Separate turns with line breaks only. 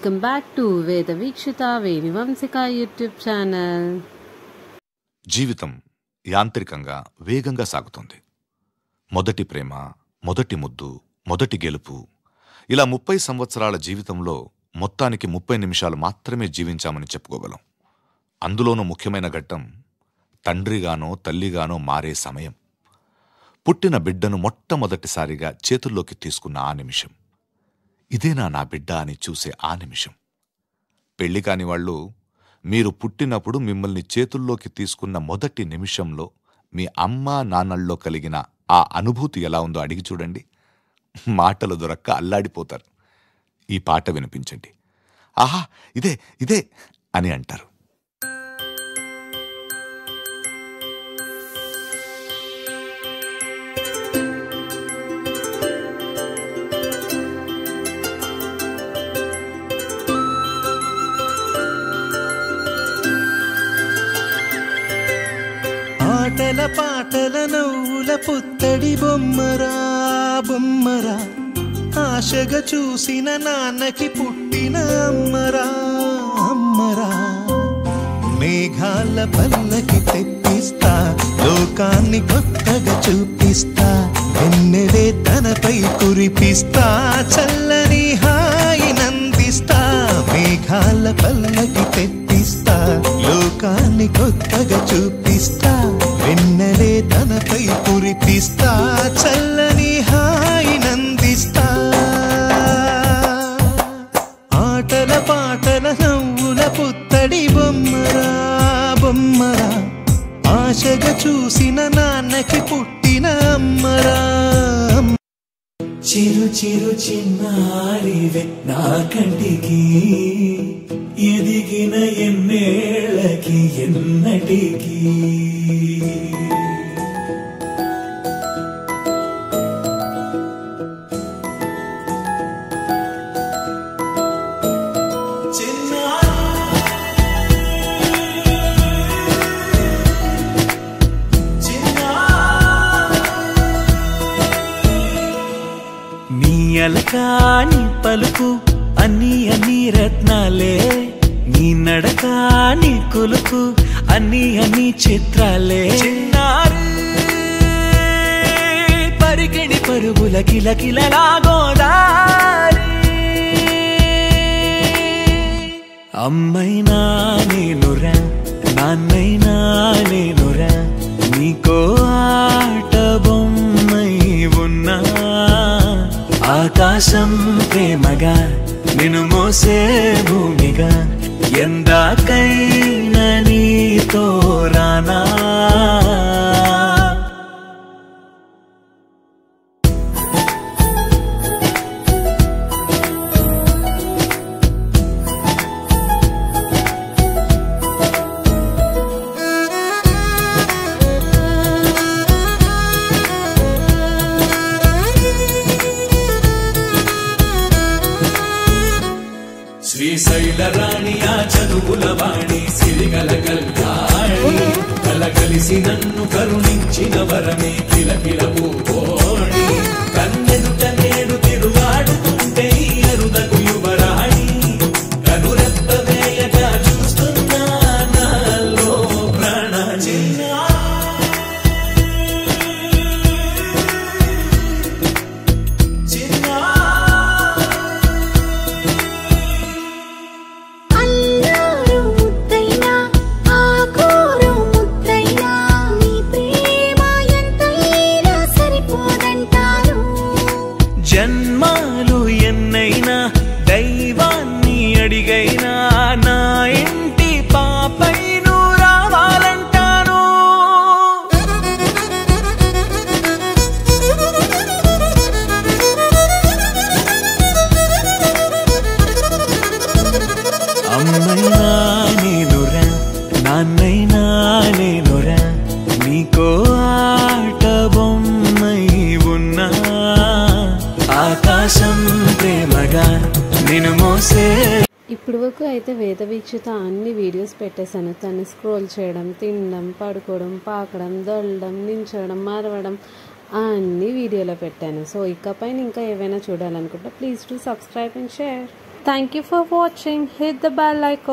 Welcome back to వేద Veekshitha వేణివంశిక YouTube channel
జీవితం యాంత్రికంగా వేగంగా సాగుతుంది మొదటి ప్రేమ మొదటి ముద్దు మొదటి గెలుపు ఇలా ముప్పై సంవత్సరాల జీవితంలో మొత్తానికి ముప్పై నిమిషాలు మాత్రమే జీవించామని చెప్పుకోగలం అందులోనూ ముఖ్యమైన ఘట్టం తండ్రిగానో తల్లిగానో మారే సమయం పుట్టిన బిడ్డను మొట్టమొదటిసారిగా చేతుల్లోకి తీసుకున్న ఆ నిమిషం ఇదేనా నా బిడ్డ అని చూసే ఆ నిమిషం పెళ్లి కాని వాళ్ళు మీరు పుట్టినప్పుడు మిమ్మల్ని చేతుల్లోకి తీసుకున్న మొదటి నిమిషంలో మీ అమ్మా నాన్నల్లో కలిగిన ఆ అనుభూతి ఎలా ఉందో అడిగి చూడండి మాటలు దొరక్క అల్లాడిపోతారు ఈ పాట వినిపించండి ఆహా ఇదే ఇదే అని అంటారు
ఆటల పాటల నవ్వుల పుత్తడి బొమ్మరా బొమ్మరా ఆశగా చూసిన నాన్నకి పుట్టిన అమ్మరా అమ్మరా మేఘాల పల్లకి తెప్పిస్తా లోకాన్ని కొత్తగా చూపిస్తా వెన్నెలే తనపై కురిపిస్తా చల్లని హాయి నందిస్తా మేఘాల పల్లకి తెప్పిస్తా లోకాన్ని కొత్తగా చూపిస్తా వెన్నెలే తనపై కురిపిస్తా చల్లని హాయి నందిస్తా ఆటల పాటల నవ్వుల పుత్తడి బొమ్మరా బొమ్మరా ఆశగా చూసిన నాన్నకి పుట్టిన అమ్మరా
చిరు చిరు చిన్నారివే నా కంటికి ఎదిగిన ఎన్నేళ్ళకి ఎన్నటికి
నీ అలకాని పలుకు అన్ని అన్ని రత్నాలే నీ నడకాని కులుకు అన్ని అన్ని చిత్రాలే చిన్నారు పరిగిణి పరుగుల కిల కిలలాగోదారి అమ్మైనా నేనురా నాన్నైనా నేనురా నీకో ఆట బొమ్మై ఉన్నా ఆకాశం ప్రేమగా నిన్ను మోసే భూమిగా ఎందాకైనా నీతో రానా
శ్రీశైల రాణి ఆ చదువుల వాణి సిరిగల కల్కాణి కలగలిసి నన్ను కరుణించిన వరమే కిలకిల పూకోణి కన్నెదుట నేడు తిరుగాడుతుంటే ఈ అరుదకు యువరాణి కనురెప్ప వేయగా చూస్తున్నా నాలో ప్రాణ చిన్నా
అల్లారు ముద్దైనా ఆకూరు ముద్దైనా నీ ప్రేమ ఎంతైనా సరిపోదంటారు
జన్మాలు ఎన్నైనా దైవాన్ని అడిగైనా నా ఇంటి పాపై నువ్వు రావాలంటాను అమ్మైనా నేనురా నాన్నైనా నేనురా నీకో ఆట బొమ్మై ఉన్నా ఆకాశం ప్రేమగా నిన్ను మోసే
ఇప్పుడు వరకు అయితే వేద వీక్షిత అన్ని వీడియోస్ పెట్టేశాను తను స్క్రోల్ చేయడం తినడం పడుకోవడం పాకడం దొల్లడం నించోవడం మరవడం అన్ని వీడియోలో పెట్టాను సో ఇకపైన ఇంకా ఏవైనా చూడాలనుకుంటే please to subscribe and share Thank you for watching. Hit the bell icon.